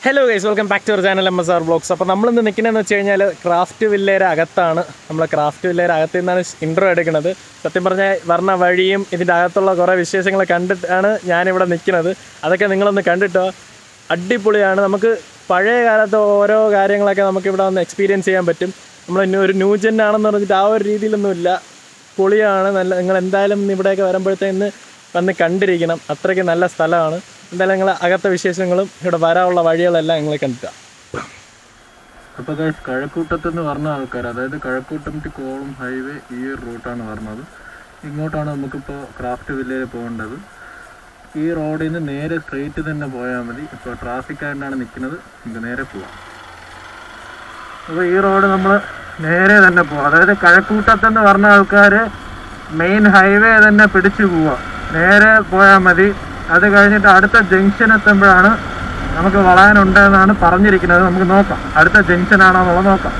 Hello guys welcome back to our channel M S R blogs അപ്പോൾ നമ്മളിന്ന് നിൽക്കുന്നതെന്ന് വെച്ച് കഴിഞ്ഞാൽ ക്രാഫ്റ്റ് വില്ലേര അകത്താണ് നമ്മൾ ക്രാഫ്റ്റ് വില്ലേര അകത്ത് നിന്നാണ് ഇൻട്രോ എടുക്കുന്നത് സത്യം പറഞ്ഞാൽ പറഞ്ഞ വഴിയും ഇതിൻ്റെ അകത്തുള്ള കുറേ വിശേഷങ്ങൾ കണ്ടിട്ടാണ് ഞാനിവിടെ നിൽക്കുന്നത് അതൊക്കെ നിങ്ങളൊന്ന് കണ്ടിട്ടോ അടിപൊളിയാണ് നമുക്ക് പഴയ കാലത്തെ ഓരോ കാര്യങ്ങളൊക്കെ നമുക്ക് ഇവിടെ വന്ന് എക്സ്പീരിയൻസ് ചെയ്യാൻ പറ്റും നമ്മൾ ഇനി ഒരു ന്യൂ ജെൻ ആണെന്ന് പറഞ്ഞിട്ട് ആ ഒരു രീതിയിലൊന്നുമില്ല പൊളിയാണ് നല്ല നിങ്ങൾ എന്തായാലും ഇവിടെയൊക്കെ വരുമ്പോഴത്തേന്ന് വന്ന് കണ്ടിരിക്കണം അത്രയ്ക്ക് നല്ല സ്ഥലമാണ് എന്തായാലും നിങ്ങൾ അകത്തെ വിശേഷങ്ങളും ഇവിടെ വരാനുള്ള വഴികളെല്ലാം നിങ്ങൾ കണ്ടിട്ടാണ് അപ്പോൾ കഴക്കൂട്ടത്ത് എന്ന് പറഞ്ഞ ആൾക്കാർ അതായത് കഴക്കൂട്ടം ടു കോളം ഹൈവേ ഈ ഒരു റൂട്ടാണ് പറഞ്ഞത് ഇങ്ങോട്ടാണ് നമുക്കിപ്പോൾ ക്രാഫ്റ്റ് വില്ലേജിൽ പോകേണ്ടത് ഈ റോഡിൽ നിന്ന് നേരെ സ്ട്രെയിറ്റ് തന്നെ പോയാൽ മതി ഇപ്പോൾ ട്രാഫിക് ആയിട്ടാണ് നിൽക്കുന്നത് നമുക്ക് നേരെ പോവാം അപ്പോൾ ഈ റോഡ് നമ്മൾ നേരെ തന്നെ പോവാം അതായത് കഴക്കൂട്ടത്തെന്ന് പറഞ്ഞ ആൾക്കാർ മെയിൻ ഹൈവേ തന്നെ പിടിച്ചു പോവാം നേരെ പോയാൽ മതി അത് കഴിഞ്ഞിട്ട് അടുത്ത ജംഗ്ഷൻ എത്തുമ്പോഴാണ് നമുക്ക് വളയാനുണ്ടെന്നാണ് പറഞ്ഞിരിക്കുന്നത് നമുക്ക് നോക്കാം അടുത്ത ജംഗ്ഷൻ ആണോ എന്നുള്ളത് നോക്കാം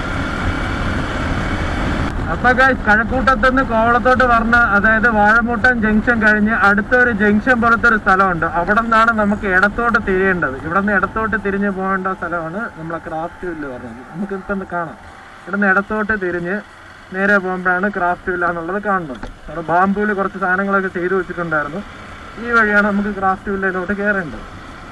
അപ്പൊ guys, കഴക്കൂട്ടത്തുനിന്ന് കോവളത്തോട്ട് പറഞ്ഞ അതായത് വാഴമുട്ടൻ ജംഗ്ഷൻ കഴിഞ്ഞ് അടുത്തൊരു ജംഗ്ഷൻ പോലത്തെ ഒരു സ്ഥലമുണ്ട് അവിടെ നിന്നാണ് നമുക്ക് ഇടത്തോട്ട് തിരിയേണ്ടത് ഇവിടെ നിന്ന് ഇടത്തോട്ട് തിരിഞ്ഞ് പോകേണ്ട സ്ഥലമാണ് നമ്മളെ ക്രാഫ്റ്റ് വില്ല് പറഞ്ഞത് നമുക്ക് ഇപ്പം ഒന്ന് കാണാം ഇവിടെ നിന്ന് ഇടത്തോട്ട് തിരിഞ്ഞ് നേരെ പോകുമ്പോഴാണ് ക്രാഫ്റ്റ് വില്ല എന്നുള്ളത് കാണുന്നത് അവിടെ ബാമ്പൂല് കുറച്ച് സാധനങ്ങളൊക്കെ ചെയ്തു വെച്ചിട്ടുണ്ടായിരുന്നു ഈ വഴിയാണ് നമുക്ക് ക്രാഫ്റ്റ് വില്ലയിലോട്ട് കയറേണ്ടത്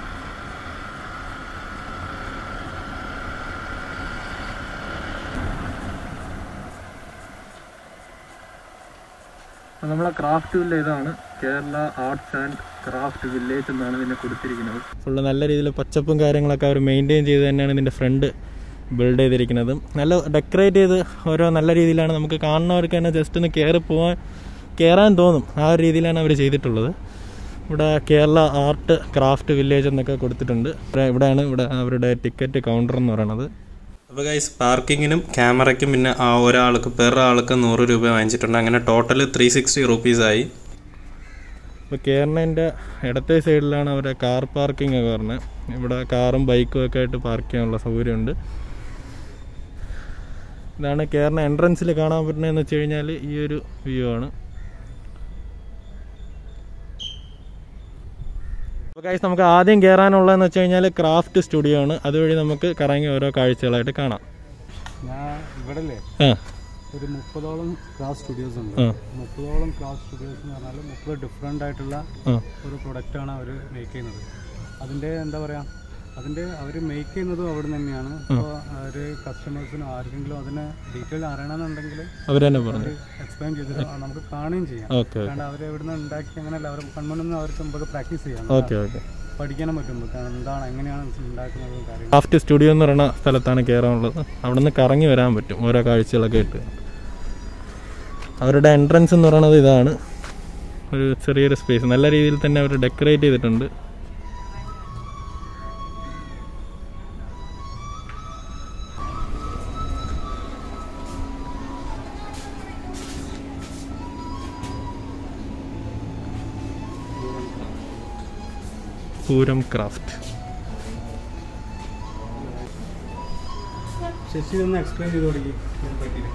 അപ്പോൾ നമ്മളെ ക്രാഫ്റ്റ് വില്ല ഇതാണ് Kerala arts and craft village എന്നാണ് ഇതിനെ കൊടുത്തിരിക്കുന്നത് ഫുള്ള് നല്ല രീതിയിൽ പച്ചപ്പും കാര്യങ്ങളൊക്കെ അവർ മെയിൻറ്റെയിൻ ചെയ്ത് തന്നെയാണ് ഇതിൻ്റെ ഫ്രണ്ട് ബിൽഡ് ചെയ്തിരിക്കുന്നതും നല്ല ഡെക്കറേറ്റ് ചെയ്ത് ഓരോ നല്ല രീതിയിലാണ് നമുക്ക് കാണുന്നവർക്ക് തന്നെ ജസ്റ്റ് ഒന്ന് കയറി പോകാൻ കയറാൻ തോന്നും ആ ഒരു രീതിയിലാണ് അവർ ചെയ്തിട്ടുള്ളത് ഇവിടെ കേരള ആർട്ട് ക്രാഫ്റ്റ് വില്ലേജ് എന്നൊക്കെ കൊടുത്തിട്ടുണ്ട് ഇവിടെ- ഇവിടെയാണ് ഇവിടെ അവരുടെ ടിക്കറ്റ് കൗണ്ടർ എന്ന് പറയുന്നത് അപ്പോൾ ഗൈസ് പാർക്കിങ്ങിനും ക്യാമറയ്ക്കും പിന്നെ ആ ഒരാൾക്ക് പെർ ആൾക്ക് നൂറ് രൂപ വാങ്ങിച്ചിട്ടുണ്ട് അങ്ങനെ ടോട്ടൽ ത്രീ സിക്സ്റ്റി റുപ്പീസായി ഇപ്പോൾ കേരളൻ്റെ ഇടത്തെ സൈഡിലാണ് അവരുടെ കാർ പാർക്കിംഗ് ഒക്കെ പറഞ്ഞത് ഇവിടെ കാറും ബൈക്കും ഒക്കെ ആയിട്ട് പാർക്ക് ചെയ്യാനുള്ള സൗകര്യമുണ്ട് ഇതാണ് കേരള എൻട്രൻസിൽ കാണാൻ പറ്റുന്നതെന്ന് വെച്ച് കഴിഞ്ഞാൽ ഈ ഒരു വ്യൂ ആണ് അപ്പോൾ ഗൈസ് നമുക്ക് ആദ്യം കയറാനുള്ളതെന്ന് വെച്ച് കഴിഞ്ഞാൽ ക്രാഫ്റ്റ് സ്റ്റുഡിയോ ആണ് അതുവഴി നമുക്ക് കറങ്ങി ഓരോ കാഴ്ചകളായിട്ട് കാണാം ഞാൻ ഇവിടെ ആ ഒരു മുപ്പതോളം ക്രാഫ്റ്റ് സ്റ്റുഡിയോസ് ഉണ്ട് ആ മുപ്പതോളം ക്രാഫ്റ്റ് സ്റ്റുഡിയോസ് എന്ന് പറഞ്ഞാൽ മുപ്പത് ഡിഫറെൻ്റ് ആയിട്ടുള്ള ആ ഒരു പ്രൊഡക്റ്റാണ് അവർ മേക്ക് ചെയ്യുന്നത് അതിൻ്റെ എന്താ പറയുക അതിൻ്റെ അവർ മേക്ക് ചെയ്യുന്നതും അവിടെ നിന്ന് തന്നെയാണ് അപ്പോൾ അവർ കസ്റ്റമേഴ്സിനും ആർക്കെങ്കിലും അതിനെ ഡീറ്റെയിൽ അറിയണമെന്നുണ്ടെങ്കിൽ അവർ തന്നെ പറഞ്ഞു എക്സ്പ്ലെയിൻ ചെയ്തിട്ട് നമുക്ക് കാണുകയും ചെയ്യാം ഓക്കെ കാരണം അവർ എവിടെ നിന്ന് ഉണ്ടാക്കി അങ്ങനെയല്ല അവർ കൺമുന്നിൽ അവർക്ക് മുമ്പ് പ്രാക്ടീസ് ചെയ്യാം ഓക്കെ ഓക്കെ പഠിക്കാനും പറ്റും നമുക്ക് എന്താണ് എങ്ങനെയാണ് ഉണ്ടാക്കുന്നത് കാര്യങ്ങൾ ക്രാഫ്റ്റ് സ്റ്റുഡിയോ എന്ന് പറയുന്ന സ്ഥലത്താണ് കയറാനുള്ളത് അവിടെ നിന്ന് കറങ്ങി വരാൻ പറ്റും ഓരോ കാഴ്ചകളൊക്കെ ഇട്ട് അവരുടെ എൻട്രൻസ് എന്ന് പറയുന്നത് ഇതാണ് ഒരു ചെറിയൊരു സ്പേസ് നല്ല രീതിയിൽ തന്നെ അവർ ഡെക്കറേറ്റ് ചെയ്തിട്ടുണ്ട് പൂരം ക്രാഫ്റ്റ് ശശി ഒന്ന് എക്സ്പ്ലെയിൻ ചെയ്ത് തുടങ്ങി ഇതിനെ പറ്റിയിട്ട്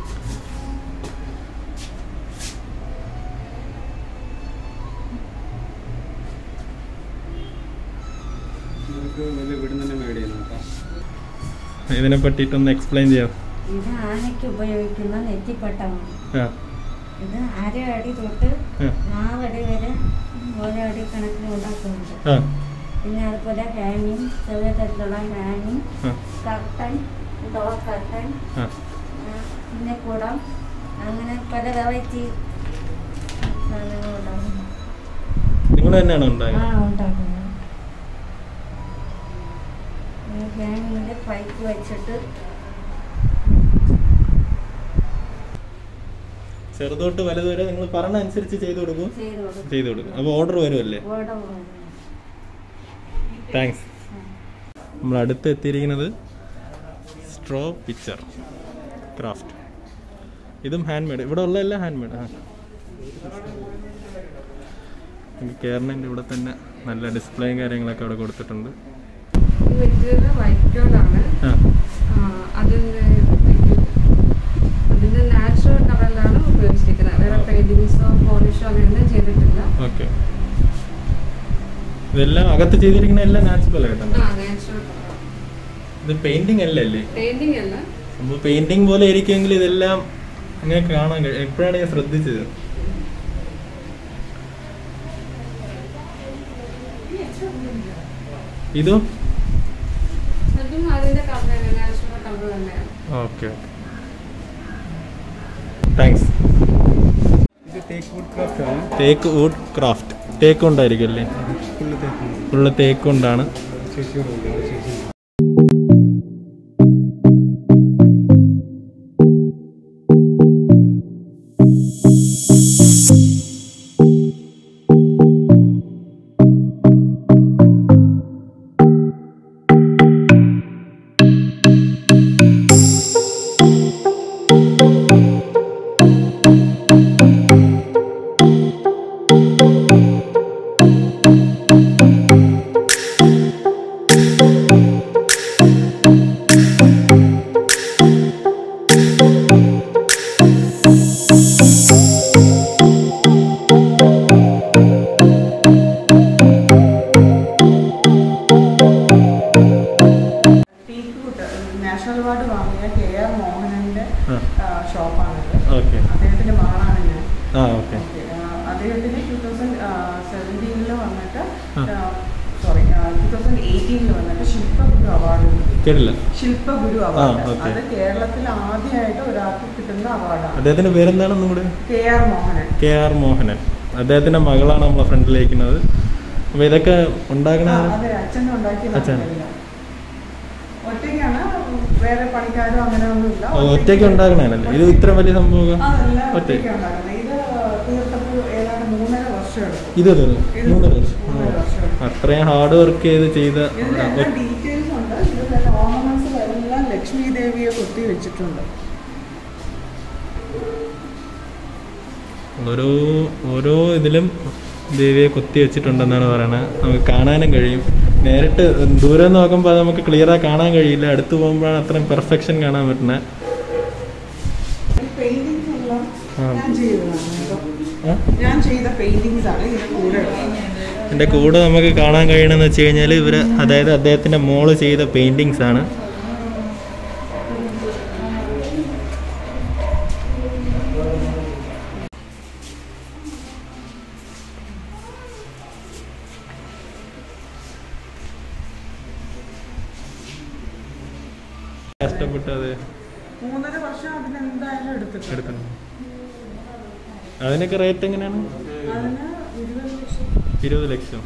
നമുക്ക് വലിയ വീട് തന്നെ മേഡ് ചെയ്യുന്നു കേട്ടോ ഇതിനെ പറ്റിയിട്ടൊന്ന് എക്സ്പ്ലെയിൻ ചെയ്യാം ഇത് ആനയ്ക്ക് ഉപയോഗിക്കുന്ന നെറ്റിപ്പട്ടമാണ് ആ ഇത് അര അടി തൊട്ട് ആ, നാലടി വരെ ഓരോ അടി കണക്കിന് ഉണ്ടാക്കുന്നുണ്ട് ആ പിന്നെ അതുപോലെ ഹാങ്ങിങ് ചെറിയ തരത്തിലുള്ള ഹാങ്ങിങ് ആ, കർട്ടൻ ഡോർ കർട്ടൻ ആ. പിന്നെ കുടം അങ്ങനെ പല വെറൈറ്റി സാധനങ്ങളുണ്ടാകുന്നു നിങ്ങൾ തന്നെയാണോ ആ ഉണ്ടായത് ഉണ്ടാക്കുന്നത് ഹാങ്ങിങ്ങിൻ്റെ പൈപ്പ് വെച്ചിട്ട് ചെറുതോട്ട് വലുത് വരെ നിങ്ങൾ പറഞ്ഞ അനുസരിച്ച് ചെയ്തു കൊടുക്കും ചെയ്ത് കൊടുക്കും ചെയ്തു കൊടുക്കും അപ്പോൾ ഓർഡർ വരുമല്ലേ ഓട താങ്ക്സ് നമ്മൾ അടുത്ത് എത്തിയിരിക്കുന്നത് സ്ട്രോ പിക്ചർ ക്രാഫ്റ്റ് ഇതും ഹാൻഡ് മെയ്ഡ് ഇവിടെ ഉള്ളതെല്ലാം ഹാൻഡ് മെയ്ഡ് ആ കേരളൻ്റെ ഇവിടെ തന്നെ നല്ല ഡിസ്പ്ലേയും കാര്യങ്ങളൊക്കെ അവിടെ കൊടുത്തിട്ടുണ്ട് മെറ്റീരിയൽ വൈക്കോലാണ് ആ അതിൻ്റെ അതിൻ്റെ നാച്ചുറൽ കളറിലാണ് ഉപയോഗിച്ചിരിക്കുന്നത് വേറെ പെയിൻറ്റിങ്സോ പോളിഷോ അങ്ങനെയൊന്നും ചെയ്തിട്ടില്ല ഓക്കെ ഇതെല്ലാം അകത്ത് ചെയ്തിരിക്കുന്ന എല്ലാം നാച്ചുറൽ ആയിട്ടാണ് ആ നാച്ചുറൽ ഇത് പെയിന്റിംഗ് അല്ലല്ലേ പെയിന്റിംഗ് അല്ല സംഭവം പെയിന്റിംഗ് പോലെ ഇരിക്കുമെങ്കിൽ ഇതെല്ലാം അങ്ങനെ കാണാൻ കഴിയും എപ്പോഴാണ് ഞാൻ ശ്രദ്ധിച്ചത് ഇതോ അതും അതിന്റെ കളർ നാച്ചുറൽ കളർ തന്നെയാണ് ഓക്കെ താങ്ക്സ് ഇത് തേക്ക് വുഡ് ക്രാഫ്റ്റ് ആണ് തേക്ക് വുഡ് ക്രാഫ്റ്റ് തേക്ക് കൊണ്ടായിരിക്കും അല്ലേ ഫുള്ള് തേക്ക് ഫുള്ള് തേക്ക് കൊണ്ടാണ് ചേച്ചിയോട് ചേച്ചി ടീക്കൂട്ട് നാഷണൽ അവാർഡ് വാങ്ങിയ കെ ആർ മോഹനന്റെ ആ. ആ, ഷോപ്പാണിത് ഓക്കെ അദ്ദേഹത്തിന്റെ മകളാണ് ഞാൻ ആ ഓക്കെ ഓക്കെ, ആ, അദ്ദേഹത്തിന് ടൂ തൗസൻഡ് സെവൻറ്റീനിൽ വന്നിട്ട് ആ. സോറി ടൂ തൗസൻഡ് എയ്റ്റീനിൽ വന്നിട്ട് ശില്പഗുരു അവാർഡ് കിട്ടി കേട്ടില്ല ശില്പഗുരു അവാർഡ് ഓക്കെ. അത് കേരളത്തിൽ ആദ്യമായിട്ട് ഒരാൾക്ക് കിട്ടുന്ന അവാർഡാണ് അദ്ദേഹത്തിന്റെ പേരെന്താണ് നമ്മുടെ K R Mohanan K R Mohanan അദ്ദേഹത്തിന്റെ മകളാണ് നമ്മളെ ഫ്രണ്ടിലിരിക്കുന്നത് അപ്പൊ ഇതൊക്കെ ഉണ്ടാക്കണ ആ, അതെ അച്ഛൻ ഉണ്ടാക്കി അച്ഛൻ. ഒറ്റയ്ക്കാണ് വേറെ പണിക്കാരോ അങ്ങനെ ഒന്നുമില്ല ഓ, ഒറ്റയ്ക്ക് ഉണ്ടാക്കണല്ലേ ഇത് ഇത്ര വലിയ സംഭവം അതെല്ലാം ഒറ്റ ഒറ്റയ്ക്ക് ഉണ്ടാക്കുന്നത് ഇത് തീർത്തപ്പോൾ ഏതാണ്ട് മൂന്നര വർഷം എടുക്കും ഇത് ഇത് ഇത് മൂന്നര വർഷം മൂന്നര വർഷം എടുക്കും. അത്രയും ഹാർഡ് വർക്ക് ചെയ്ത് ചെയ്ത ഇതിലെല്ലാം ഡീറ്റെയിൽസ് ഉണ്ട് ഇതിലെല്ലാം ഓർണമെന്റ്സ് എല്ലാം ലക്ഷ്മി ദേവിയെ കൊത്തി വെച്ചിട്ടുണ്ട് ഓരോ ഓരോ ഇതിലും ദേവിയെ കൊത്തി വെച്ചിട്ടുണ്ടെന്നാണ് പറയുന്നത് നമുക്ക് കാണാനും കഴിയും നേരിട്ട് ദൂരെ നിന്ന് നോക്കുമ്പോൾ അത് നമുക്ക് ക്ലിയറായി കാണാൻ കഴിയില്ല അടുത്ത് പോകുമ്പോഴാണ് അത്രയും പെർഫെക്ഷൻ കാണാൻ പറ്റുന്നത് ഈ പെയിന്റിങ്സ് എല്ലാം ആ. ഞാൻ ചെയ്തതാണ് കേട്ടോ. ആ? ഞാൻ ചെയ്ത പെയിന്റിങ്സ് ആണ് ഇതിന്റെ കൂടെ ഉള്ളത് എൻ്റെ കൂടെ നമുക്ക് കാണാൻ കഴിയണമെന്ന് വെച്ച് കഴിഞ്ഞാൽ ഇവർ അതായത് അദ്ദേഹത്തിൻ്റെ മോള് ചെയ്ത പെയിൻറ്റിങ്സ് ആണ് കഷ്ടപ്പെട്ട് അത് മൂന്നര വർഷം അതിനെന്തായാലും എടുത്തിട്ടുണ്ട് എടുക്കണം അതിനൊക്കെ റേറ്റ് എങ്ങനെയാണ് അതിന് ഇരുപത് ലക്ഷം ഇരുപത് ലക്ഷം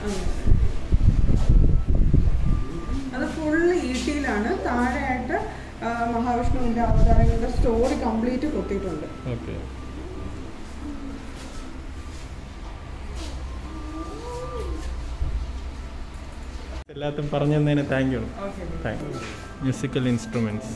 അത് ഫുള്ള് ഈട്ടിയിലാണ് താഴെയായിട്ട് ആ, മഹാവിഷ്ണുവിന്റെ അവതാരങ്ങളുടെ സ്റ്റോറി കംപ്ലീറ്റ് കൊത്തിയിട്ടുണ്ട് ഓക്കെ എല്ലാത്തും പറഞ്ഞു തന്നതിന് thank you okay thank you musical instruments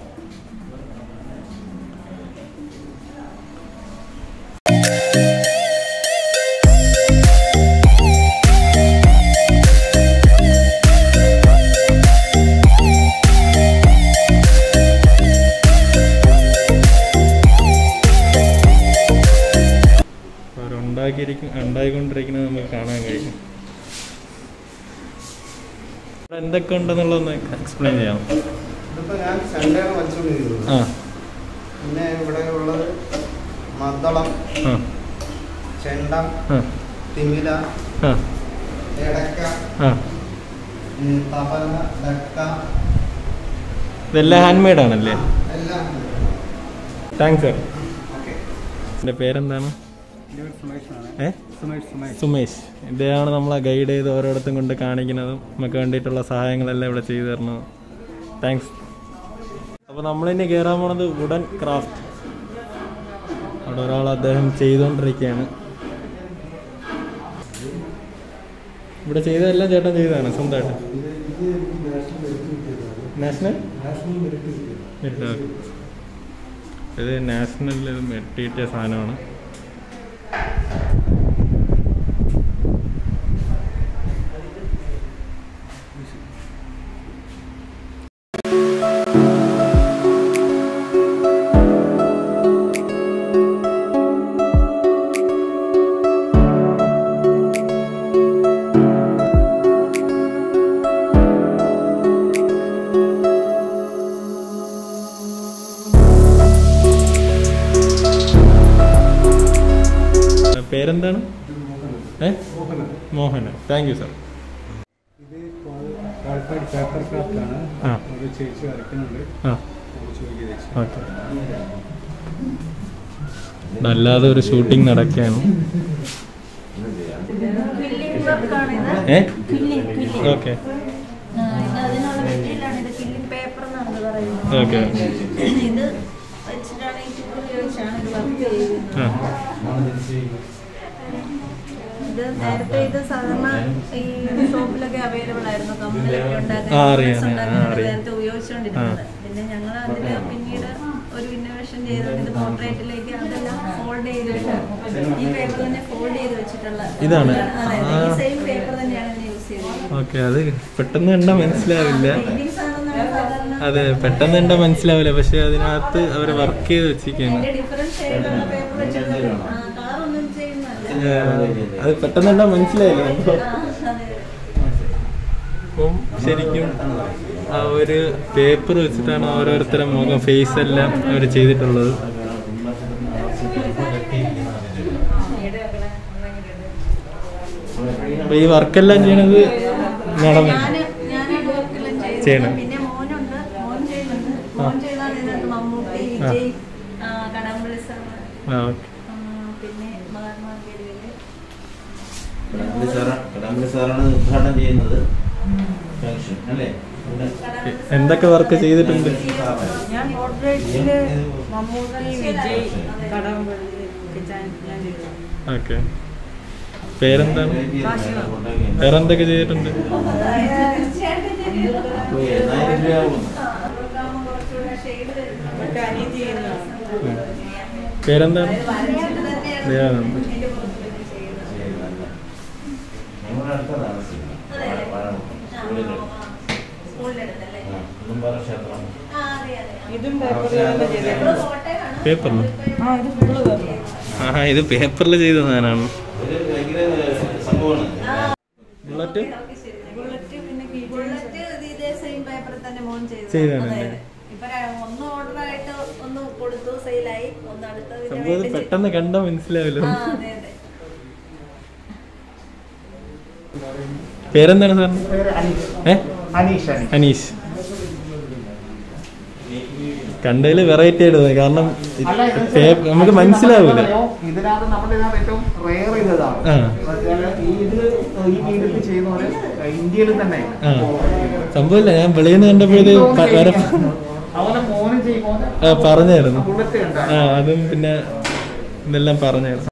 അവരുണ്ടാക്കിയിരിക്കും ഉണ്ടായിക്കൊണ്ടിരിക്കുന്നത് നമുക്ക് കാണാൻ കഴിയും ഇവിടെ എന്തൊക്കെ ഉണ്ടെന്നുള്ളതൊന്ന് എക്സ്പ്ലെയിൻ ചെയ്യാം ഇതിപ്പോ ഞാൻ ചെണ്ടയാണ് വലിച്ചുകൊണ്ടിരിക്കുന്നത് ആ പിന്നെ ഇവിടെ ഉള്ളത് മദ്ദളം ആ ചെണ്ട ആ തിമില ആ എടക്ക ആ ഉം, തബല ഡക്ക ഇതെല്ലാം ഹാൻഡ് മെയ്ഡ് ആണല്ലേ എല്ലാം താങ്ക്സ് സർ ഓക്കെ എൻ്റെ പേരെന്താണ് എൻ്റെ സുമേഷ് ആണ് ഏ സുമേഷ് സുമേഷ് സുമേഷ് ഇദ്ദേഹമാണ് നമ്മളെ ഗൈഡ് ചെയ്ത് ഓരോരുത്തും കൊണ്ട് കാണിക്കുന്നതും നമുക്ക് വേണ്ടിയിട്ടുള്ള സഹായങ്ങളെല്ലാം ഇവിടെ ചെയ്തു തരുന്നത് താങ്ക്സ് അപ്പോൾ നമ്മളിനി കയറാൻ പോണത് വുഡൻ ക്രാഫ്റ്റ് അവിടെ ഒരാൾ അദ്ദേഹം ചെയ്തുകൊണ്ടിരിക്കുകയാണ് ഇവിടെ ചെയ്തതെല്ലാം ചേട്ടൻ ചെയ്തതാണ് സ്വന്തമായിട്ട് നാഷണൽ മെറിറ്റ് ഓക്കെ. ഇത് നാഷണലിൽ മെറിറ്റ് കിട്ടിയ സാധനമാണ് പേരെന്താണ് A Mohana thank you sir ഇത് ക്വാളിഫൈഡ് പേപ്പർ ക്രാഫ്റ്റ് ആണ് ആ. ഒരു ചേച്ചി വരയ്ക്കുന്നുണ്ട് ആ ചോദിക്കുക ചേച്ചി ഓക്കെ അല്ലാതെ ഒരു ഷൂട്ടിംഗ് നടക്കുകയാണ് ഫില്ലിംഗ് വർക്കാണിത് ഏ ഫില്ലിംഗ് ഫില്ലിംഗ് ഓക്കെ ഇത് അതിനുള്ള മെറ്റീരിയലാണ് ഇത് ഫില്ലിംഗ് പേപ്പർ എന്നാണ് പറയുന്നത് ഓക്കെ ഇത് വെച്ചിട്ടാണ് ഈ ചൂട് ഉപയോഗിച്ചാണ് ഇത് വർക്ക് ചെയ്യുന്നത് ആ ഇത് നേരത്തെ ഇത് സാധാരണ ഈ ഷോപ്പിലൊക്കെ അവൈലബിൾ ആയിരുന്നു കമ്മലൊക്കെ ഉണ്ടാക്കാൻ ആ, അറിയാം, necklace അറിയാം, ഉണ്ടാക്കാനൊക്കെ അറിയാം. നേരത്തെ ഉപയോഗിച്ചുകൊണ്ടിരുന്നത് പിന്നെ ഞങ്ങൾ അതിൽ പിന്നീട് ഒരു ഇന്നോവേഷൻ ചെയ്ത് ഇത് പോർട്രേറ്റിലേക്ക് അതെല്ലാം ഫോൾഡ് ചെയ്തിട്ട് ഈ പേപ്പർ തന്നെ ഫോൾഡ് ചെയ്ത് വെച്ചിട്ടുള്ള ഇതാണ്? അതെ ആ. ഈ സെയിം പേപ്പർ തന്നെയാണ് ഇതിന് യൂസ് ചെയ്തത് ഓക്കെ അത് പെട്ടെന്ന് കണ്ടാൽ മനസ്സിലാവില്ല പെയിന്റിങ്സ് ആണെന്നാണ് സാധാരണ അതെ പെട്ടെന്ന് കണ്ടാൽ മനസ്സിലാവില്ല പക്ഷെ അതിനകത്ത് അവർ വർക്ക് ചെയ്ത് വെച്ചിരിക്കുകയാണ് അതിന്റെ ഡിഫറൻറ്റ് ഷെയ്ഡുള്ള പേപ്പർ വെച്ചിട്ട് കളറൊന്നും ചെയ്യുന്നതല്ല ഏ, അത് പെട്ടെന്ന് കണ്ടാൽ മനസ്സിലായില്ല ആ, അതെ അപ്പം ശരിക്കും ആ ഒരു പേപ്പർ വെച്ചിട്ടാണ് ഓരോരുത്തരുടെ മുഖം ഫേസ് എല്ലാം അവർ ചെയ്തിട്ടുള്ളത് അപ്പൊ ഈ വർക്കെല്ലാം ചെയ്യണത് നടന്നു ഞാന് ഞാനാണ് വർക്കെല്ലാം ചെയ്യണം. ചെയ്യുന്നത് പിന്നെ മോനുണ്ട് മോൻ ചെയ്യുന്നുണ്ട് മോൻ ചെയ്താൽ ഇതിനകത്ത് മമ്മൂട്ടി വിജയ് ആ, കടമ്പള്ളി സാർ ആ ഓക്കെ പിന്നെ മഹാത്മാഗിരിയില് കടമ്പള്ളി സാറാ- കടമ്പള്ളി സാറാണ് ഉദ്ഘാടനം ചെയ്യുന്നത് ഫംഗ്ഷൻ അല്ലേ ഇവിടെ എന്തൊക്കെ വർക്ക് ചെയ്തിട്ടുണ്ട് ഞാൻ പോർട്രേറ്റില് മമ്മൂട്ടി വിജയ് കടമ്പള്ളി ഒക്കെ ഞാൻ ഞാൻ ചെയ്തു ഓക്കെ പേരെന്താണ് കൊണ്ടുപോയി വേറെ എന്തൊക്കെ ചെയ്തിട്ടുണ്ട് എണ്ണായിരം രൂപയാവും മറ്റേ അനീതി ചെയ്യുന്നതാണ് പേരെന്താണ് ദയാനന്ദ് ഞങ്ങളുടെ അടുത്ത താമസിക്കുന്നത് സ്കൂളിലെടുത്തല്ലേ കുടുംബ ക്ഷേത്രം ആ അറിയാം അറിയാം ഇതും പേപ്പറിൽ തന്നെ ചെയ്തേക്കണം കോട്ടയിലാണ് പേപ്പറിൽ ആ ഇത് ഫുള്ള് പേപ്പർ ആ ഇത് പേപ്പറിൽ ചെയ്ത സാധനമാണ് ഇത് ഭയങ്കര സംഭവമാണ് ബുള്ളറ്റ് ബുള്ളറ്റ് പിന്നെ ബുള്ളറ്റ് ഇതേ സെയിം പേപ്പറിൽ തന്നെ മോൻ ചെയ്തു ചെയ്തതാണല്ലേ? അതെ, അതെ. ഇപ്പൊ ര- ഒന്ന് ഓർഡർ ആയിട്ട് ഒന്ന് കൊടുത്തു സെയിലായി ഒന്ന് അടുത്തതിന് സംഭവം ഇത് വേണ്ടി പെട്ടെന്ന് കണ്ടാൽ മനസ്സിലാവില്ല ആ അതെ അതെ പേരെന്താണ് സാർ ഏ അനീഷ് അനീഷ് കണ്ടതിൽ വെറൈറ്റി ആയിട്ട് തോന്നി കാരണം പേ- നമുക്ക് മനസ്സിലാവൂല ഇതിനകത്ത് നമ്മുടെ ഇതിനകത്ത് ഏറ്റവും റെയർ ചെയ്തതാണ് ആ. ഈ ഇത് ഈ രീതിയിൽ ചെയ്യുന്നവര് ഇന്ത്യയിൽ തന്നെ ആ സംഭവമില്ല ഞാൻ വെളിയിൽ നിന്ന് കണ്ടപ്പോഴത് വരെ അവനെ മോനും ചെയ്യുമ്പോൾ ആ, പറഞ്ഞായിരുന്നു ബുള്ളറ്റ് കണ്ട ആ അതും പിന്നെ ഇതെല്ലാം പറഞ്ഞായിരുന്നു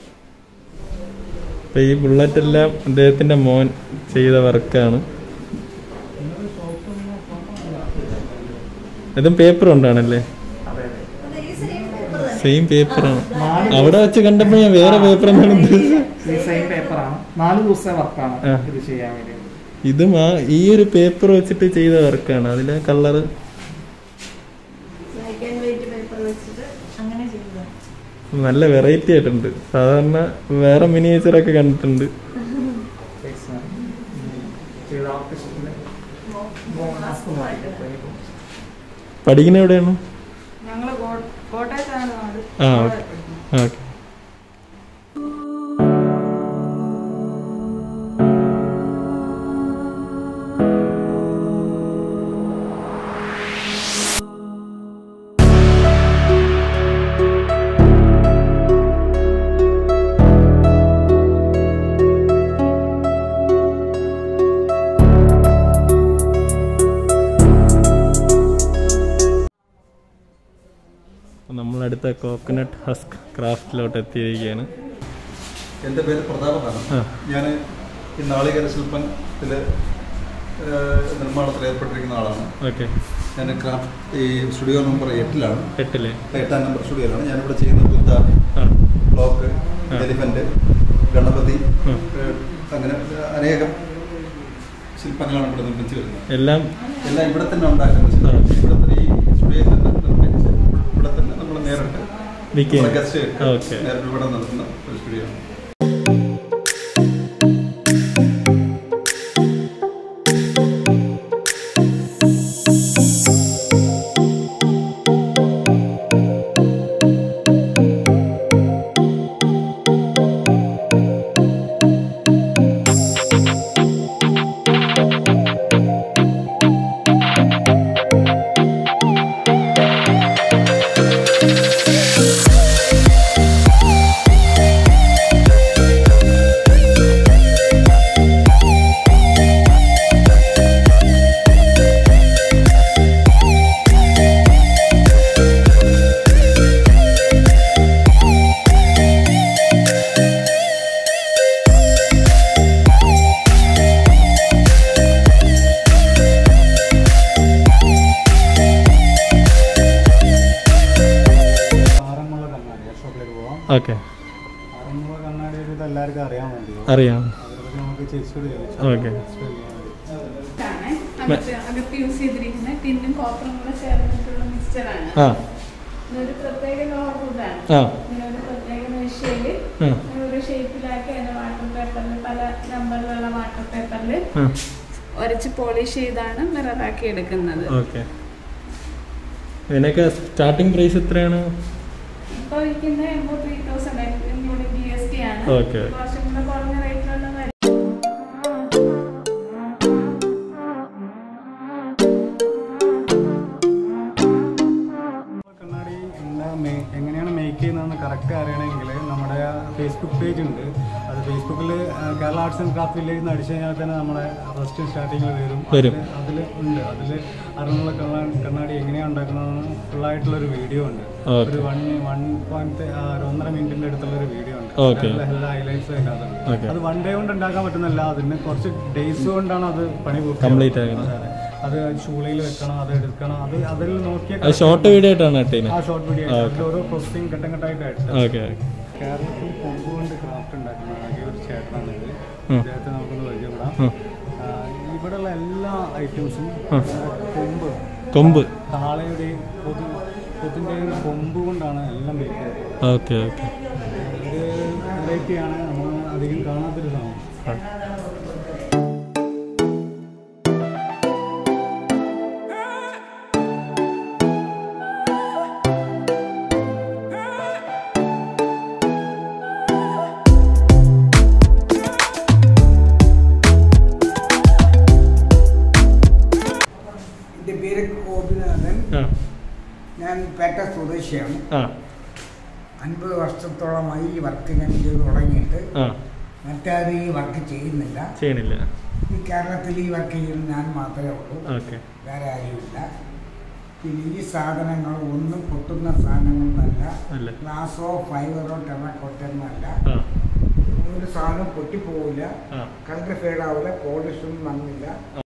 അപ്പൊ ഈ ബുള്ളറ്റ് എല്ലാം അദ്ദേഹത്തിന്റെ മോൻ ചെയ്ത വർക്കാണ് ഇതും പേപ്പർ കൊണ്ടാണല്ലേ അതെ ഈ സെയിം പേപ്പർ തന്നെ സെയിം പേപ്പറാണ് അവിടെ വെച്ച് കണ്ടപ്പോൾ ഞാൻ വേറെ പേപ്പർ എന്നാണ് ഉദ്ദേശിച്ചത് ഈ സെയിം പേപ്പറാണ് നാല് ദിവസത്തെ വർക്കാണ് ആ. ഇത് ചെയ്യാൻ വേണ്ടി ഇതും ആ ഈ ഒരു പേപ്പർ വെച്ചിട്ട് ചെയ്ത വർക്കാണ് അതിലെ colour black and white paper വെച്ചിട്ട് അങ്ങനെ ചെയ്തതാണ് നല്ല വെറൈറ്റി ആയിട്ടുണ്ട് സാധാരണ വേറെ മിനിയേച്ചറൊക്കെ കണ്ടിട്ടുണ്ട് ചെയ്ത ആർട്ടിസ്റ്റിന്റെ പഠിക്കുന്ന എവിടെയാണ് ഞങ്ങൾ കോട്ടയത്താണ് നാട് ആ ഓക്കെ ഓക്കെ നമ്മളടുത്ത കോക്കനട്ട് ഹസ്ക് ക്രാഫ്റ്റിലോട്ട് എത്തിയിരിക്കുകയാണ് എൻ്റെ പേര് പ്രതാപനാണ് ആ. ഞാൻ ഈ നാളികേര ശില്പത്തിൽ നിർമ്മാണത്തിൽ ഏർപ്പെട്ടിരിക്കുന്ന ആളാണ് ഓക്കെ ഞാൻ ക്രാഫ്റ്റ് ഈ സ്റ്റുഡിയോ നമ്പർ എട്ടിലാണ് എട്ടില്ലേ എട്ടാം നമ്പർ സ്റ്റുഡിയോയിലാണ് ഞാനിവിടെ ചെയ്യുന്ന ബുദ്ധ ആ ബ്ലോക്ക് ആ. എലിഫന്റ് ഗണപതി ഉം. ഏഹ്, അങ്ങനെ അനേകം ശില്പങ്ങളാണ് ഇവിടെ നിർമ്മിച്ചു വരുന്നത് എല്ലാം എല്ലാം ഇവിടെ തന്നെ ഉണ്ടാക്കുന്ന ശില്പം. ഇവിടെ തന്നെ ഈ സ്റ്റുഡിയോയിൽ തന്നെ നിർമ്മിച്ച് ഇവിടെ തന്നെ നമ്മൾ നേരിട്ട് വിൽക്കുകയാണ്. Guest okay. നേരിട്ട് ഇവിടെ നടത്തുന്ന ഒരു സ്റ്റുഡിയോ ആണ് ഓക്കെ ആറന്മുള കണ്ണാടി ഒരു ഇത് എല്ലാവർക്കും അറിയാൻ വേണ്ടി അറിയാം അതിനെപ്പറ്റി നമുക്ക് ചേച്ചിയോട് ചോദിച്ചു ഓക്കെ ആണ് അകത്ത് അകത്ത് യൂസ് ചെയ്തിരിക്കുന്ന ടിന്നും കോപ്പറും കൂടെ ചേർന്നിട്ടുള്ള മിക്സ്ചറാണ് ആ ഇതൊരു പ്രത്യേക ലോഹ ഫുഡാണ് ആ ഇങ്ങനെ ഒരു പ്രത്യേക മെഷീനിൽ ആ. ഒരു ഷേപ്പിലാക്കി അതിന്റെ വാട്ടർ പേപ്പറിൽ പല നമ്പറിലുള്ള വാട്ടർ പേപ്പറിൽ ആ ഉരച്ച് പോളിഷ് ചെയ്താണ് മിററാക്കി എടുക്കുന്നത് ഓക്കെ ഇതിനൊക്കെ സ്റ്റാർട്ടിംഗ് പ്രൈസ് എത്രയാണ് ഇപ്പോൾ ഇരിക്കുന്ന എൺപത് three thousand including G S T ആണ് Okay. കുറച്ചും കൂടെ കുറഞ്ഞ റേറ്റിലുള്ളതായിരിക്കും കണ്ണാടി എന്താ മേ- എങ്ങനെയാണ് മേക്ക് ചെയ്യുന്നതെന്ന് കറക്റ്റ് അറിയണമെങ്കിൽ നമ്മുടെ ഫേസ്ബുക്ക് പേജ് ഉണ്ട് അത് ഫേസ്ബുക്കിൽ Kerala arts and craft village എന്ന് അടിച്ചു കഴിഞ്ഞാൽ തന്നെ നമ്മുടെ ഫസ്റ്റ് സ്റ്റാർട്ടിങ്ങിൽ വരും വരും. അതിൽ ഉണ്ട് അതിൽ അറിവുള്ള കണ്ണാടി എങ്ങനെയാണ് ഉണ്ടാക്കുന്നതെന്ന് ഫുള്ളായിട്ടുള്ളൊരു വീഡിയോ ഉണ്ട് Okay. ഒരു വൺ വൺ പോയിന്റ് ഒന്നര മിനിറ്റിന്റെ അടുത്തുള്ള ഒരു വീഡിയോ ഉണ്ട് Okay. അതിലുള്ള എല്ലാ ഹൈലൈറ്റ്സും അതിനകത്തുണ്ട് Okay. അത് വൺ ഡേ കൊണ്ട് ഉണ്ടാക്കാൻ പറ്റുന്നില്ല അതിന് കുറച്ച് ഡേയ്സ് കൊണ്ടാണ് അത് പണി Complete ആകുന്നത്. അതെ, അതെ. അത് ചൂളയിൽ വെക്കണം അത് എടുക്കണം അത് അതിൽ നോക്കിയ അത് ഷോർട്ട് വീഡിയോ ആയിട്ടാണ് ഇട്ടീന് ആ ഷോർട്ട് വീഡിയോ അതിൽ ഓരോ പ്രോസസ്സിങ് ഘട്ടം ഘട്ടമായിട്ട് ഓക്കെ കേരളത്തിൽ കൊമ്പ് കൊണ്ട് ക്രാഫ്റ്റ് ഉണ്ടാക്കുന്ന ആകെ ഒരു ചേട്ടനാണ് ഇത് ഉം. ഇദ്ദേഹത്തെ നമുക്കൊന്ന് പരിചയപ്പെടാം ഉം. ആ, ഇവിടെയുള്ള എല്ലാ ഐറ്റംസും ഉം. കൊമ്പ് കൊമ്പ് കാളയുടെയും കൊതു കൊതിൻ്റെയും കൊമ്പ് കൊണ്ടാണ് എല്ലാം വെക്കുന്നത് ഓക്കെ ഓക്കെ ഇത് വെറൈറ്റിയാണ് നമ്മൾ അധികം കാണാത്തൊരു സാധനം എൻ്റെ പേര് ഗോപിനാഥൻ ആ ഞാൻ പേട്ട സ്വദേശിയാണ് ആ അൻപത് വർഷത്തോളമായി ഈ വർക്ക് ഞാൻ ചെയ്ത് തുടങ്ങിയിട്ട് ആ മറ്റാരും ഈ വർക്ക് ചെയ്യുന്നില്ല ചെയ്യണില്ല ഈ കേരളത്തിൽ ഈ വർക്ക് ചെയ്യുന്ന ഞാൻ മാത്രമേ ഉള്ളൂ ഓക്കെ വേറെ ആരുമില്ല പിന്നെ ഈ സാധനങ്ങൾ ഒന്നും പൊട്ടുന്ന സാധനങ്ങളൊന്നല്ല അല്ല. ഗ്ലാസോ ഫൈബറോ ടെറക്കോട്ടെന്നല്ല ആ ഒരു സാധനം പൊട്ടിപ്പോവില്ല ആ കളർ ഫേഡാവില്ല പോളിഷൊന്നും വന്നില്ല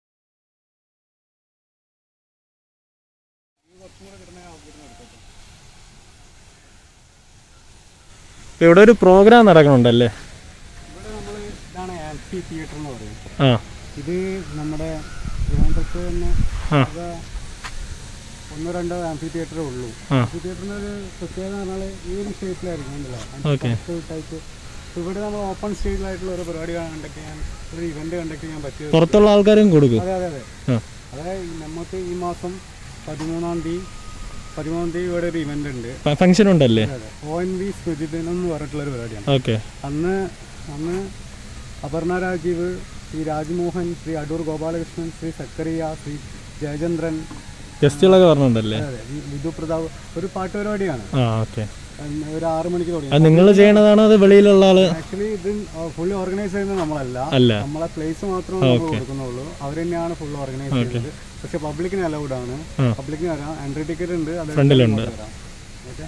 ഇപ്പൊ ഇവിടെ ഒരു പ്രോഗ്രാം നടക്കണുണ്ടല്ലേ ഇവിടെ നമ്മൾ ഇതാണ് ആംഫി തിയേറ്റർ എന്ന് പറയുന്നത് ആ ഇത് നമ്മുടെ ട്രിവാൻഡ്രത്ത് തന്നെ ആ. ഇത് ഒന്നോ രണ്ടോ ആംഫി തിയേറ്ററേ ഉള്ളൂ ആ. ആംഫി തിയേറ്ററിന് ഒരു പ്രത്യേകത എന്ന് പറഞ്ഞാൽ ഈ ഒരു ഷേപ്പിലായിരിക്കും ഉണ്ടല്ലോ Okay. ടൈപ്പ് ഇവിടെ നമ്മൾ ഓപ്പൺ സ്റ്റേജിലായിട്ടുള്ള ഒരു പരിപാടി കണ്ടക്ട് ചെയ്യാൻ ഒരു ഇവന്റ് കണ്ടക്ട് ചെയ്യാൻ പറ്റിയ പുറത്തുള്ള ആൾക്കാരും കൊടുക്കും അതെ അതെ അതെ ആ അതായത് നമുക്ക് ഈ മാസം പതിമൂന്നാം തീയതി പതിമൂന്നാം തീയതി ഇവിടെ ഒരു ഇവന്റ് ഉണ്ട് ഫംഗ്ഷൻ ഉണ്ടല്ലേ അതെ ഒ എൻ വി സ്മൃതി ദിനം എന്ന് പറഞ്ഞിട്ടുള്ള ഒരു പരിപാടിയാണ് ഓക്കെ അന്ന് അന്ന് അപർണ രാജീവ് ശ്രീ രാജ്മോഹൻ ശ്രീ അടൂർ ഗോപാലകൃഷ്ണൻ ശ്രീ സക്കറിയ ശ്രീ ജയചന്ദ്രൻ ഗസ്റ്റുകളൊക്കെ പറഞ്ഞിട്ടുണ്ടല്ലേ അതെ അതെ, വിധു പ്രതാപ് ഒരു പാട്ട് പരിപാടിയാണ് ആ ഓക്കെ അന്ന് ഒരു ആറ് മണിക്ക് അത് തുടങ്ങി നിങ്ങൾ ചെയ്യണതാണോ അത് വെളിയിലുള്ള ആള് ആക്ച്വലി ഇത് ഫുള്ളി ഓർഗനൈസ് ചെയ്യുന്നത് നമ്മളല്ല അല്ല. നമ്മളെ പ്ലേസ് മാത്രമേ നമ്മൾ Okay. കൊടുക്കുന്നുള്ളൂ അവർ തന്നെയാണ് ഫുൾ ഓർഗനൈസ് Okay. ചെയ്യുന്നത് പക്ഷെ പബ്ലിക്കിന് അലൗഡ് ആണ് ആ. പബ്ലിക്കിന് വരാം എൻട്രി ടിക്കറ്റ് ഉണ്ട് അത് ഫ്രണ്ടിലുണ്ട്. ഓക്കെ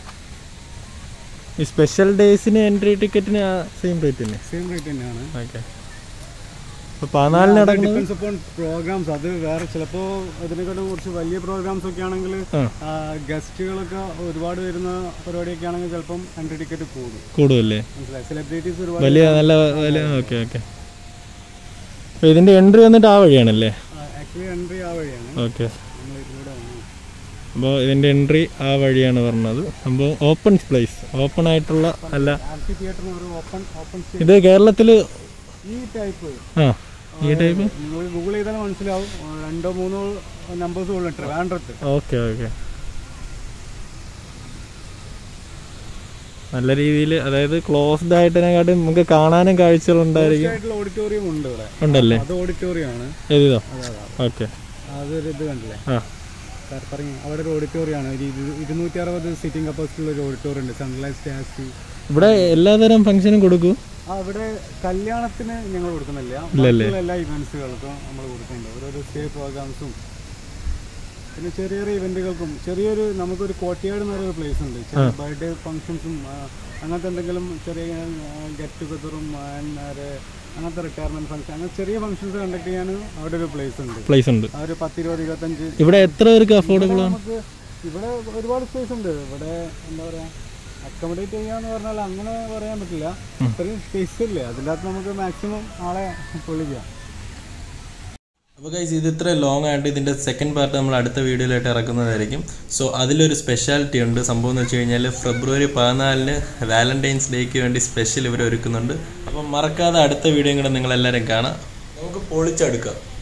ഈ സ്പെഷ്യൽ ഡേയ്സിന് എൻട്രി ടിക്കറ്റിന് സെയിം റേറ്റ് തന്നെ സെയിം റേറ്റ് തന്നെയാണ് ഓക്കെ അപ്പോൾ പതിനാലിന് നടക്കുന്നത് ഡിപ്പെൻസ് അപ്പോൺ പ്രോഗ്രാംസ് അത് വേറെ ചിലപ്പോ അതിനെക്കാട്ടും കുറച്ച് വലിയ പ്രോഗ്രാംസ് ഒക്കെ ആണെങ്കിൽ ആ. ഗസ്റ്റുകളൊക്കെ ഒരുപാട് വരുന്ന പരിപാടിയൊക്കെ ആണെങ്കിൽ ചിലപ്പം എൻട്രി ടിക്കറ്റ് കൂടും കൂടുതലല്ലേ മനസ്സിലായി സെലിബ്രിറ്റീസ് ഒരുപാട് വലിയ നല്ല വലിയ ഓക്കെ ഓക്കെ അപ്പോൾ ഇതിൻ്റെ എൻട്രി വന്നിട്ട് ആ വഴിയാണല്ലേ ആക്ച്വലി എൻട്രി ആ വഴിയാണ് ഓക്കെ നമ്മൾ ഇതിലൂടെ വന്നു അപ്പോൾ ഇതിൻ്റെ എൻട്രി ആ വഴിയാണ് പറഞ്ഞത് സംഭവം ഓപ്പൺ പ്ലേസ് ഓപ്പൺ ആയിട്ടുള്ള അല്ല ആംഫി തിയേറ്ററിന് ഒരു ഓപ്പൺ ഓപ്പൺ ഇത് കേരളത്തിൽ ഈ ടൈപ്പ് ആ ഈ ടൈപ്പ് നിങ്ങൾ ഗൂഗിൾ ചെയ്താൽ മനസ്സിലാവും ആ, രണ്ടോ മൂന്നോ നമ്പേഴ്സ് ഉള്ളു ട്രിവാൻഡ്രത്ത് ഓക്കെ ഓക്കെ നല്ല രീതിയിൽ അതായത് ക്ലോസ്ഡ് ആയിട്ടിനെക്കാട്ടും നമുക്ക് കാണാനും കാഴ്ചകളുണ്ടായിരിക്കും ആയിട്ടുള്ള ഓഡിറ്റോറിയം ഉണ്ട് ഇവിടെ ഉണ്ടല്ലേ അത് ഓഡിറ്റോറിയം ആണ് ഏതിതോ അതെ അതെ ഓക്കെ അതൊരു ഇത് കണ്ടില്ലേ ആ സാർ പറഞ്ഞു അവിടെ ഒരു ഓഡിറ്റോറിയം ആണ് ഒരു ഇരു- ഇരുന്നൂറ്റി അറുപത് സീറ്റിംഗ് കപ്പാസിറ്റി ഉള്ള ഒരു ഓഡിറ്റോറിയം ഉണ്ട് സൺലൈറ്റ് സ്റ്റാസി ഇവിടെ എല്ലാതരം ഫംഗ്ഷനും കൊടുക്കും ആ അവിടെ കല്യാണത്തിന് ഞങ്ങൾ കൊടുക്കുന്നില്ല ഇല്ലല്ലേ? ബാക്കിയുള്ള എല്ലാ ഇവന്റ്സുകൾക്കും നമ്മൾ കൊടുക്കുന്നുണ്ട് ഓരോരോ സ്റ്റേ പ്രോഗ്രാംസും പിന്നെ ചെറിയ ചെറിയ ഇവന്റുകൾക്കും ചെറിയൊരു നമുക്കൊരു കോട്ടയാട് എന്ന് പറയുന്ന പ്ലേസ് ഉണ്ട് ചെറിയ ബർത്ത്ഡേ ഫംഗ്ഷൻസും അങ്ങനത്തെ എന്തെങ്കിലും ചെറിയ ഗെറ്റ് ടുഗദറും അങ്ങനത്തെ റിട്ടയർമെന്റ് ഫംഗ്ഷൻ അങ്ങനെ ചെറിയ ഫംഗ്ഷൻസ് കണ്ടക്ട് ചെയ്യാൻ അവിടെ ഒരു പ്ലേസ് ഉണ്ട് പ്ലേസ് ഉണ്ട് ആ ഒരു പത്തിരുപത് ഇരുപത്തഞ്ച് ഇവിടെ എത്ര പേർക്ക് അഫോർഡബിൾ ഇവിടെ ആണ് നമുക്ക് ഇവിടെ ഒരുപാട് സ്പേസ് ഉണ്ട് ഇവിടെ എന്താ പറയാ അക്കോമഡേറ്റ് ചെയ്യാന്ന് പറഞ്ഞാൽ അങ്ങനെ പറയാൻ പറ്റില്ല ഇത്രയും സ്പേസ് ഇല്ലേ അതിനകത്ത് നമുക്ക് മാക്സിമം ആളെ കൊള്ളിക്കാം അപ്പോൾ ഗൈസ് ഇത് ഇത്ര ലോങ് ആയിട്ട് ഇതിൻ്റെ സെക്കൻഡ് പാർട്ട് നമ്മൾ അടുത്ത വീഡിയോയിലായിട്ട് ഇറക്കുന്നതായിരിക്കും സോ അതിലൊരു സ്പെഷ്യാലിറ്റി ഉണ്ട് സംഭവം എന്ന് വെച്ച് കഴിഞ്ഞാൽ ഫെബ്രുവരി പതിനാലിന് വാലന്റൈൻസ് ഡേക്ക് വേണ്ടി സ്പെഷ്യൽ ഇവർ ഒരുക്കുന്നുണ്ട് അപ്പം മറക്കാതെ അടുത്ത വീഡിയോ കൂടെ നിങ്ങളെല്ലാവരും കാണാം നമുക്ക് പൊളിച്ചെടുക്കാം